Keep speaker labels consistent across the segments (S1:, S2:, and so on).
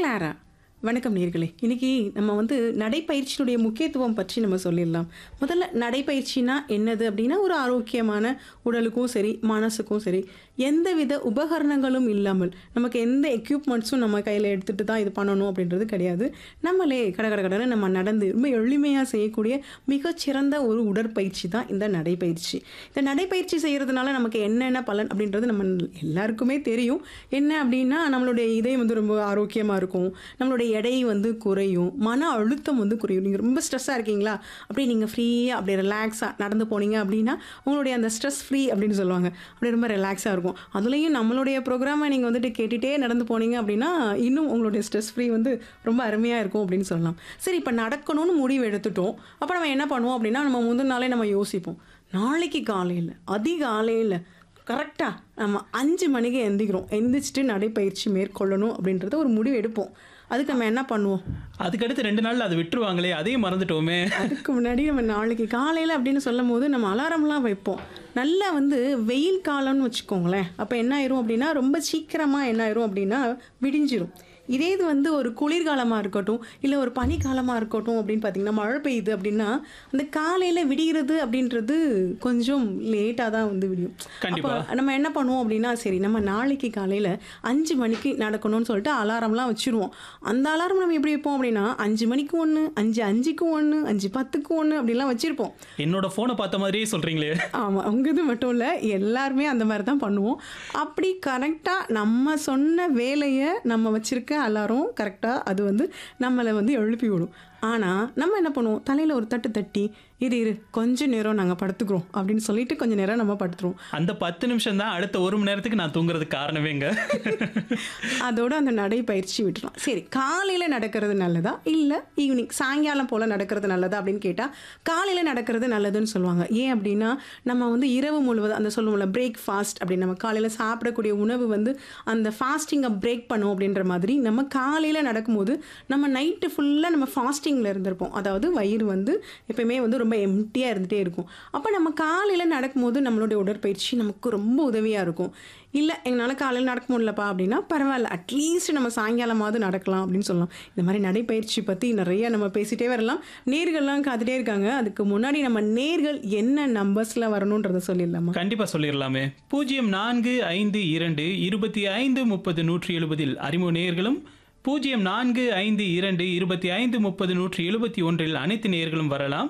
S1: Clara வணக்கம் நேர்களே இன்னைக்கு நம்ம வந்து நடைப்பயிற்சியினுடைய முக்கியத்துவம் பற்றி நம்ம சொல்லிடலாம் முதல்ல நடைப்பயிற்சினா என்னது அப்படின்னா ஒரு ஆரோக்கியமான உடலுக்கும் சரி மனசுக்கும் சரி எந்தவித உபகரணங்களும் இல்லாமல் நமக்கு எந்த எக்யூப்மெண்ட்ஸும் நம்ம கையில் எடுத்துகிட்டு தான் இது பண்ணணும் அப்படின்றது கிடையாது நம்மளே கட கட கடன்னு நம்ம நடந்து ரொம்ப எளிமையாக செய்யக்கூடிய மிகச்சிறந்த ஒரு உடற்பயிற்சி தான் இந்த நடைப்பயிற்சி இந்த நடைப்பயிற்சி செய்கிறதுனால நமக்கு என்னென்ன பலன் அப்படின்றது நம்ம எல்லாருக்குமே தெரியும் என்ன அப்படின்னா நம்மளுடைய இதயம் வந்து ரொம்ப ஆரோக்கியமாக இருக்கும் நம்மளுடைய எடை வந்து குறையும் மன அழுத்தம் வந்து குறையும் நீங்கள் ரொம்ப ஸ்ட்ரெஸ்ஸாக இருக்கீங்களா அப்படியே நீங்கள் ஃப்ரீயாக அப்படியே ரிலாக்ஸாக நடந்து போனீங்க அப்படின்னா உங்களுடைய அந்த ஸ்ட்ரெஸ் ஃப்ரீ அப்படின்னு சொல்லுவாங்க அப்படி ரொம்ப ரிலாக்ஸாக இருக்கும் அதுலேயும் நம்மளுடைய ப்ரோக்ராமை நீங்கள் வந்துட்டு கேட்டுகிட்டே நடந்து போனீங்க அப்படின்னா இன்னும் உங்களுடைய ஸ்ட்ரெஸ் ஃப்ரீ வந்து ரொம்ப அருமையாக இருக்கும் அப்படின்னு சொல்லலாம் சரி இப்போ நடக்கணும்னு முடிவு எடுத்துட்டோம் அப்போ நம்ம என்ன பண்ணுவோம் அப்படின்னா நம்ம முந்தின நாளே நம்ம யோசிப்போம் நாளைக்கு காலையில் அதிகாலையில் கரெக்டாக நம்ம அஞ்சு மணிக்கு எந்திக்கிறோம் எந்திரிச்சிட்டு நடைப்பயிற்சி மேற்கொள்ளணும் அப்படின்றத ஒரு முடிவு எடுப்போம் அதுக்கு நம்ம என்ன பண்ணுவோம்
S2: அதுக்கடுத்து ரெண்டு நாள்ல அதை விட்டுருவாங்களே அதையும் மறந்துட்டோமே
S1: அதுக்கு முன்னாடி நம்ம நாளைக்கு காலையில் அப்படின்னு சொல்லும் போது நம்ம அலாரம்லாம் வைப்போம் நல்லா வந்து வெயில் காலம்னு வச்சுக்கோங்களேன் அப்போ என்ன ஆயிரும் அப்படின்னா ரொம்ப சீக்கிரமாக என்ன ஆயிரும் அப்படின்னா விடிஞ்சிரும் இதே இது வந்து ஒரு குளிர்காலமாக இருக்கட்டும் இல்லை ஒரு பனிக்காலமாக இருக்கட்டும் அப்படின்னு பார்த்தீங்கன்னா மழை பெய்யுது அப்படின்னா அந்த காலையில் விடிகிறது அப்படின்றது கொஞ்சம் லேட்டாக தான் வந்து விடியும்
S2: கண்டிப்பா.
S1: அப்போ நம்ம என்ன பண்ணுவோம் அப்படின்னா சரி நம்ம நாளைக்கு காலையில் அஞ்சு மணிக்கு நடக்கணும்னு சொல்லிட்டு அலாரம்லாம் வச்சுருவோம் அந்த அலாரம் நம்ம எப்படி வைப்போம் அப்படின்னா அஞ்சு மணிக்கு ஒன்று அஞ்சு அஞ்சுக்கு ஒன்று அஞ்சு பத்துக்கு ஒன்று அப்படிலாம் வச்சுருப்போம்
S2: என்னோட போனை பார்த்த மாதிரியே சொல்றீங்களே
S1: ஆமாம் உங்கது மட்டும் இல்லை எல்லாருமே அந்த மாதிரி தான் பண்ணுவோம் அப்படி கரெக்டாக நம்ம சொன்ன வேலையை நம்ம வச்சுருக்க அலாரம் கரெக்டாக அது வந்து நம்மளை வந்து எழுப்பி விடும் ஆனால் நம்ம என்ன பண்ணுவோம் தலையில் ஒரு தட்டு தட்டி இரு இரு கொஞ்ச நேரம் நாங்கள் படுத்துக்கிறோம் அப்படின்னு சொல்லிட்டு கொஞ்ச நேரம் நம்ம படுத்துருவோம்
S2: அந்த பத்து நிமிஷம் தான் அடுத்த ஒரு மணி நேரத்துக்கு நான் தூங்குறதுக்கு காரணமேங்க
S1: அதோட அந்த நடைப்பயிற்சி விட்டுறலாம் சரி காலையில் நடக்கிறது நல்லதா இல்லை ஈவினிங் சாயங்காலம் போல் நடக்கிறது நல்லதா அப்படின்னு கேட்டால் காலையில் நடக்கிறது நல்லதுன்னு சொல்லுவாங்க ஏன் அப்படின்னா நம்ம வந்து இரவு முழுவதும் அந்த சொல்லுவோம்ல பிரேக் ஃபாஸ்ட் அப்படின்னு நம்ம காலையில் சாப்பிடக்கூடிய உணவு வந்து அந்த ஃபாஸ்டிங்கை பிரேக் பண்ணும் அப்படின்ற மாதிரி நம்ம காலையில் நடக்கும்போது நம்ம நைட்டு ஃபுல்லாக நம்ம ஃபாஸ்டிங்கில் இருந்திருப்போம் அதாவது வயிறு வந்து எப்பயுமே வந்து ரொம்ப எம்டியாக இருந்துகிட்டே இருக்கும் அப்போ நம்ம காலையில் நடக்கும்போது நம்மளுடைய உடற்பயிற்சி நமக்கு ரொம்ப உதவியாக இருக்கும் இல்லை எங்களால் காலையில் நடக்க முடியலப்பா அப்படின்னா பரவாயில்ல அட்லீஸ்ட் நம்ம சாயங்காலமாவது நடக்கலாம் அப்படின்னு சொல்லலாம் இந்த மாதிரி நடைப்பயிற்சி பற்றி நிறைய நம்ம பேசிட்டே வரலாம் நேர்கள்லாம் காத்துட்டே இருக்காங்க அதுக்கு முன்னாடி நம்ம நேர்கள் என்ன நம்பர்ஸில் வரணுன்றதை சொல்லிடலாமா
S2: கண்டிப்பா சொல்லிடலாமே பூஜ்ஜியம் நான்கு ஐந்து இரண்டு இருபத்தி ஐந்து முப்பது நூற்றி எழுபதில் அறிமுக நேயர்களும் பூஜ்ஜியம் நான்கு ஐந்து இரண்டு இருபத்தி ஐந்து முப்பது நூற்றி எழுபத்தி ஒன்றில் அனைத்து நேயர்களும் வரலாம்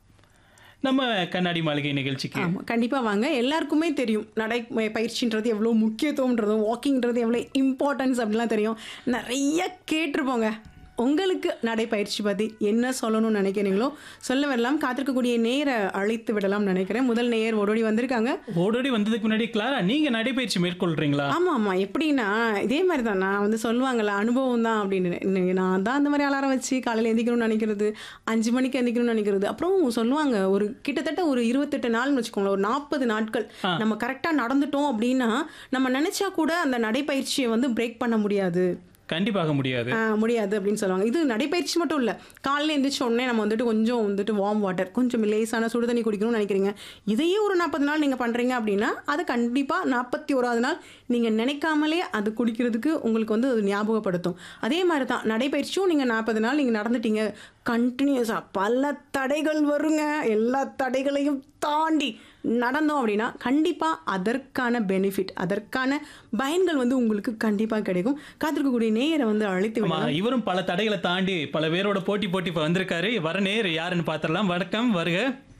S2: நம்ம கண்ணாடி மாளிகை நிகழ்ச்சிக்கு
S1: ஆமாம் கண்டிப்பாக வாங்க எல்லாருக்குமே தெரியும் நடை ப- பயிற்சின்றது எவ்வளோ முக்கியத்துவம்ன்றதும் வாக்கிங்கிறது எவ்வளோ இம்பார்ட்டன்ஸ் அப்படிலாம் தெரியும் நிறைய கேட்டிருப்போங்க உங்களுக்கு நடைப்பயிற்சி பற்றி என்ன சொல்லணும்னு நினைக்கிறீங்களோ சொல்ல வரலாம் காத்திருக்கக்கூடிய நேரை அழைத்து விடலாம் நினைக்கிறேன் முதல் நேயர் ஓடோடி வந்திருக்காங்க
S2: ஓடோடி வந்ததுக்கு முன்னாடி கிளாரா நீங்க நடைபயிற்சி மேற்கொள்றீங்களா
S1: ஆமாம் ஆமாம் எப்படின்னா இதே மாதிரி தான் நான் வந்து சொல்லுவாங்கல்ல அனுபவம் தான் அப்படின்னு இன்னைக்கு நான் தான் அந்த மாதிரி அலாரம் வச்சு காலையில் எந்திக்கணும்னு நினைக்கிறது அஞ்சு மணிக்கு எந்திக்கணும்னு நினைக்கிறது அப்புறம் சொல்லுவாங்க ஒரு கிட்டத்தட்ட ஒரு இருபத்தெட்டு நாள்னு வச்சுக்கோங்களேன் ஒரு நாற்பது நாட்கள் நம்ம கரெக்டாக நடந்துட்டோம் அப்படின்னா நம்ம நினைச்சா கூட அந்த நடைப்பயிற்சியை வந்து பிரேக் பண்ண முடியாது
S2: கண்டிப்பாக முடியாது
S1: ஆ, முடியாது அப்படின்னு சொல்லுவாங்க இது நடைப்பயிற்சி மட்டும் இல்லை காலையில் எழுந்திரிச்ச உடனே நம்ம வந்துட்டு கொஞ்சம் வந்துட்டு வார்ம் வாட்டர் கொஞ்சம் லேசான சுடு தண்ணி குடிக்கணும்னு நினைக்கிறீங்க இதையே ஒரு நாற்பது நாள் நீங்கள் பண்ணுறீங்க அப்படின்னா அது கண்டிப்பாக நாற்பத்தி ஓராவது நாள் நீங்கள் நினைக்காமலே அது குடிக்கிறதுக்கு உங்களுக்கு வந்து அது ஞாபகப்படுத்தும் அதே மாதிரி தான் நடைப்பயிற்சியும் நீங்கள் நாற்பது நாள் நீங்கள் நடந்துட்டீங்க கண்டினியூஸாக பல தடைகள் வருங்க எல்லா தடைகளையும் தாண்டி நடந்தோம் அப்படின்னா கண்டிப்பாக அதற்கான பெனிஃபிட் அதற்கான பயன்கள் வந்து உங்களுக்கு கண்டிப்பாக கிடைக்கும் காத்திருக்கக்கூடிய நேயரை வந்து அழைத்து
S2: ஆமா
S1: விடலாம்
S2: இவரும் பல தடைகளை தாண்டி பல பேரோட போட்டி போட்டி இப்ப வந்திருக்காரு வர நேர் யாருன்னு பாத்திரலாம் வணக்கம் வருக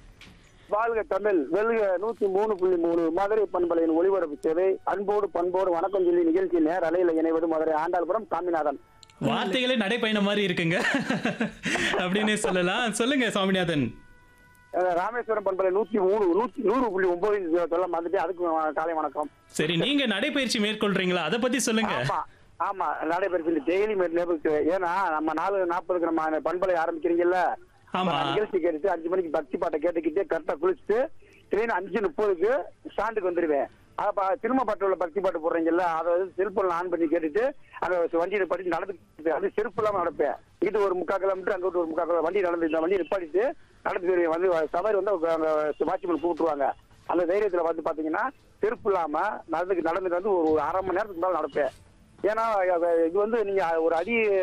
S3: வாழ்க தமிழ் வெல்க நூத்தி மூணு புள்ளி மூணு மதுரை பண்பலையின் ஒளிபரப்பு சேவை அன்போடு பண்போடு வணக்கம் சொல்லி நிகழ்ச்சி நேர் அலையில இணைவது மதுரை ஆண்டாள்புரம் சாமிநாதன்
S2: வார்த்தைகளே நடைப்பயணம் மாதிரி இருக்குங்க அப்படின்னு சொல்லலாம் சொல்லுங்க சுவாமிநாதன்
S3: அஹ் ராமேஸ்வரம் பண்பலை நூத்தி மூணு நூத்தி நூறு புள்ளி ஒன்பது சொல்ல வந்துட்டு அதுக்கு வ- காலை வணக்கம்
S2: சரி நீங்க நடைப்பயிற்சி மேற்கொள்றீங்களா அதை பத்தி சொல்லுங்க
S3: ஆமா ஆமா நடைபெறும் டெய்லி நேபுக்கு ஏன்னா நம்ம நாலு நாற்பதுக்கு நம்ம பண்பலை ஆரம்பிக்கிறீங்கல்ல
S2: ஆமா.
S3: அப்ப நான் நிகழ்ச்சி கேட்டுட்டு அஞ்சு மணிக்கு பக்தி பாட்டை கேட்டுக்கிட்டே கரெக்டா குளிச்சுட்டு திடீர்னு அஞ்சு முப்பதுக்கு ஸ்டாண்டுக்கு வந்துருவேன் அப்ப திரும்ப பாட்டு உள்ள பக்தி பாட்டு போடுறீங்கல்ல அதை வந்து செல்போன்ல ஆன் பண்ணி கேட்டுட்டு அந்த வண்டியில படிச்சு நடந்து அது செருப்பு இல்லாம நடப்பேன் இது ஒரு முக்கால் கிலோமீட்டர் அங்கிட்டு ஒரு முக்கால் கிலோமீட்டர் வண்டி நடந்து இந்த வண்டி நிப்பாடிட்டு நடந்து போயிருவேன். வந்து சவாரி வந்து அங்க வாட்ச்மேன் கூப்பிட்டுருவாங்க அந்த தைரியத்துல வந்து பாத்தீங்கன்னா செருப்பு இல்லாம நடந்து நடந்துட்டு வந்து ஒரு அரை மணி நேரத்துக்கு மேல நடப்பேன் ஏன்னா அது- இது வந்து நீங்க ஒரு அடி